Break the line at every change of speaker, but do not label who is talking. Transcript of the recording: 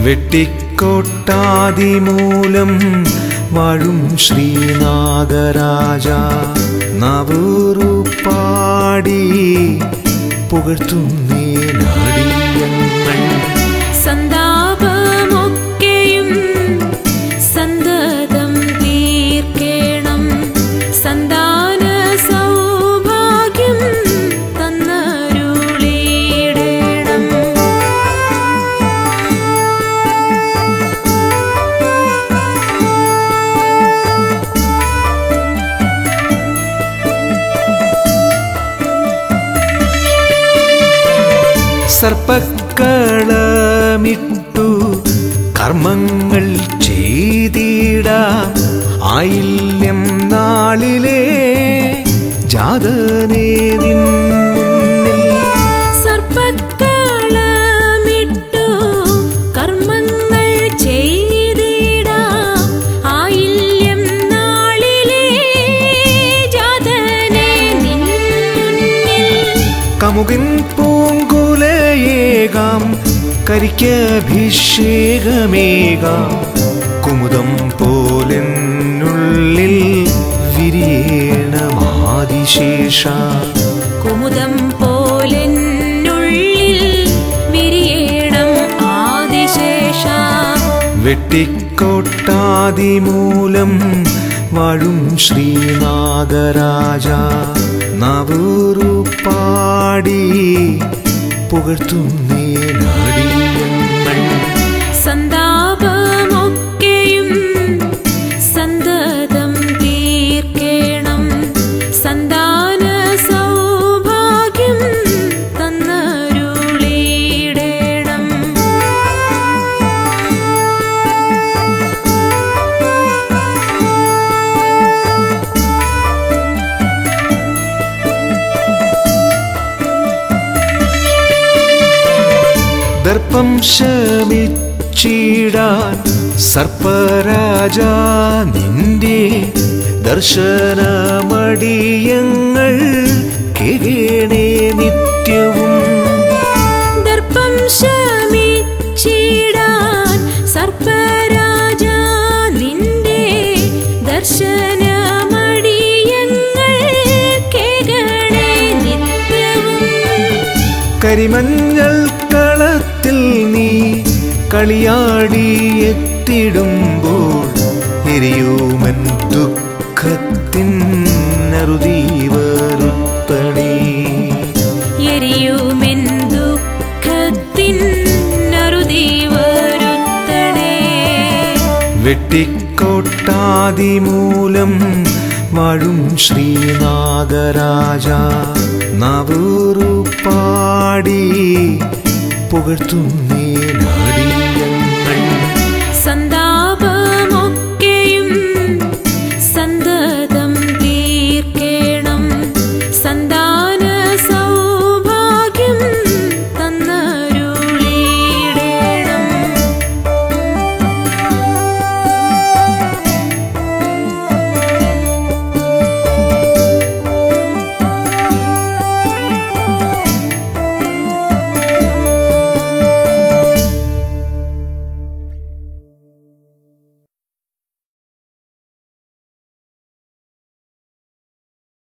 വെട്ടിക്കോട്ടാതിമൂലം വാഴും ശ്രീനാഗരാജ നവൂറു പാടി പുകഴ്ത്തുന്നേ നാടിയങ്ങൾ
സന്താപമൊക്കെയും സന്തതം തീർക്കേണം സന്താന സൗഭാഗ്യം തന്നരുളിയിടേണം
സർപ്പക്കളമിട്ടു കർമ്മങ്ങൾ ചെയ്തിടാം ആയില്യം നാളിലെ ജാതനേ നിൻ മുന്നിൽ
സർപ്പക്കളമിട്ടു കർമ്മങ്ങൾ ചെയ്തിടാം ആയില്യം നാളിലെ ജാതനെ നിൻ മുന്നിൽ
കമുകിൻ പൂങ്കുലയേകാം കരിക്കഭിഷേകമേകാം കുമുദം പോലെന്നുള്ളിൽ വിരിയേണമാതിശേഷ
കുമുദം പോലെന്നുള്ളിൽ വിരിയേണം ആദിശേഷ
വെട്ടിക്കോട്ടാതിമൂലം വാഴും ശ്രീനാഗരാജ നവൂറു പാടി പുകഴ്ത്തുന്നേ നാടിയങ്ങൾ
സന്താപമൊക്കെയും സന്തതം തീർക്കേണം സന്താന സൗഭാഗ്യം തന്നരുളിയിടേണം
ദർപ്പം ശമിച്ചിടാൻ സർപ്പരാജ നിന്റെ ദർശനമടിയങ്ങൾ കേകേണേ നിത്യവും
ദർപ്പം ശമിച്ചിടാൻ സർപ്പരാജ നിന്റെ ദർശനമടിയങ്ങൾ കേകണേ നിത്യവും
കരിമഞ്ഞൾ കളത്തിൽ നീ കളിയാടിയെത്തിടുമ്പോൾ എരിയൂമൻ ദുഃഖത്തിൻ അറുതീവരുത്തണേ
എരിയുമെൻ ദുഃഖത്തിൻ നറുതി വരുത്തണേ
വെട്ടിക്കോട്ടാതിമൂലം വാഴും ശ്രീനാഗരാജ നവൂറു പാടി പുകഴ്ത്തുന്നേ